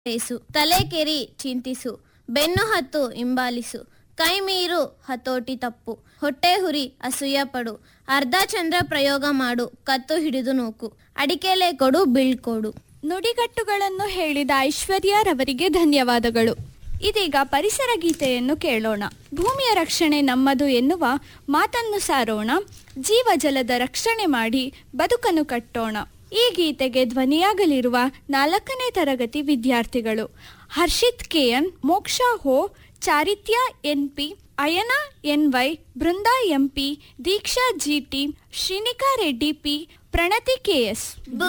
ಏಸು ತಲೆ ಕೆರಿ ಚಿಂತಿಸು ಬೆನ್ನು ಹತ್ತು ಹಿಂಬಾಲಿಸು ಕೈ ಮೀರು ಹತೋಟಿ ತಪ್ಪು ಹೊಟ್ಟೆ ಹುರಿ ಅಸೂಯ ಪಡು ಅರ್ಧ ಚಂದ್ರ ಪ್ರಯೋಗ ಮಾಡು ಕತ್ತು ಹಿಡಿದು ನೂಕು ಅಡಿಕೆಲೆ ಕೊಡು ಬೀಳ್ಕೊಡು ನುಡಿಗಟ್ಟುಗಳನ್ನು ಹೇಳಿದ ಐಶ್ವರ್ಯರವರಿಗೆ ಧನ್ಯವಾದಗಳು ಇದೀಗ ಪರಿಸರ ಗೀತೆಯನ್ನು ಕೇಳೋಣ ಭೂಮಿಯ ರಕ್ಷಣೆ ನಮ್ಮದು ಎನ್ನುವ ಮಾತನ್ನು ಸಾರೋಣ ಜೀವಜಲದ ರಕ್ಷಣೆ ಮಾಡಿ ಬದುಕನ್ನು ಕಟ್ಟೋಣ ಈ ಗೀತೆಗೆ ಧ್ವನಿಯಾಗಲಿರುವ ನಾಲ್ಕನೇ ತರಗತಿ ವಿದ್ಯಾರ್ಥಿಗಳು ಹರ್ಷಿತ್ ಕೆಎನ್ ಮೋಕ್ಷಾ ಹೋ Charitya NP Ayana NY Brinda MP Deeksha GT Shreenika Reddy P Pranathi KS